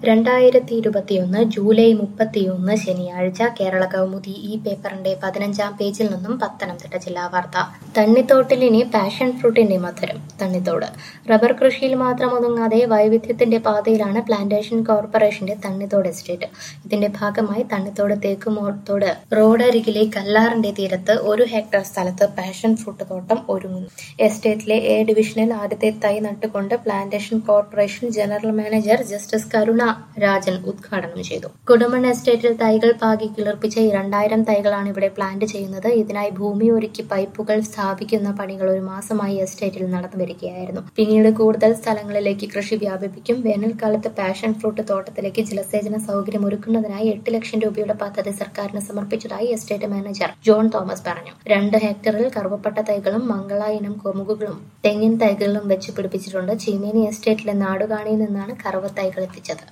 രണ്ടായിരത്തി ഇരുപത്തിയൊന്ന് ജൂലൈ മുപ്പത്തിയൊന്ന് ശനിയാഴ്ച കേരള കൗമുദി ഈ പേപ്പറിന്റെ പതിനഞ്ചാം പേജിൽ നിന്നും പത്തനംതിട്ട ജില്ലാ വാർത്ത തണ്ണിത്തോട്ടിലിനി പാഷൻ ഫ്രൂട്ടിന്റെ മധുരം തണ്ണിത്തോട് റബ്ബർ കൃഷിയിൽ മാത്രം ഒതുങ്ങാതെ വൈവിധ്യത്തിന്റെ പാതയിലാണ് പ്ലാന്റേഷൻ കോർപ്പറേഷന്റെ തണ്ണിത്തോട് എസ്റ്റേറ്റ് ഇതിന്റെ ഭാഗമായി തണ്ണിത്തോട് തേക്കുമോത്തോട് റോഡരികിലെ കല്ലാറിന്റെ തീരത്ത് ഒരു ഹെക്ടർ സ്ഥലത്ത് പാഷൻ ഫ്രൂട്ട് തോട്ടം ഒരുങ്ങുന്നു എസ്റ്റേറ്റിലെ എ ഡിവിഷനിൽ ആദ്യത്തെ തൈ നട്ടുകൊണ്ട് plantation corporation general manager justice Karuna Rajan ഉദ്ഘാടനം ചെയ്തു കുടുംബൻ എസ്റ്റേറ്റിൽ തൈകൾ പാകി കിളിർപ്പിച്ച രണ്ടായിരം തൈകളാണ് ഇവിടെ പ്ലാന്റ് ചെയ്യുന്നത് ഇതിനായി ഭൂമി ഒരുക്കി പൈപ്പുകൾ സ്ഥാപിക്കുന്ന പണികൾ ഒരു മാസമായി എസ്റ്റേറ്റിൽ നടന്നു വരികയായിരുന്നു പിന്നീട് കൂടുതൽ സ്ഥലങ്ങളിലേക്ക് കൃഷി വ്യാപിപ്പിക്കും വേനൽക്കാലത്ത് പാഷൻ ഫ്രൂട്ട് തോട്ടത്തിലേക്ക് ജലസേചന സൗകര്യം ഒരുക്കുന്നതിനായി എട്ട് ലക്ഷം രൂപയുടെ പദ്ധതി സർക്കാരിന് സമർപ്പിച്ചതായി എസ്റ്റേറ്റ് മാനേജർ ജോൺ തോമസ് പറഞ്ഞു രണ്ട് ഹെക്ടറിൽ കറുവപ്പട്ട തൈകളും മംഗള ഇനം കൊമുകുകളും തെങ്ങിൻ തൈകളും വെച്ച് പിടിപ്പിച്ചിട്ടുണ്ട് ചീമേനി എസ്റ്റേറ്റിലെ നാടുകാണിയിൽ നിന്നാണ് കറുവ തൈകൾ എത്തിച്ചത്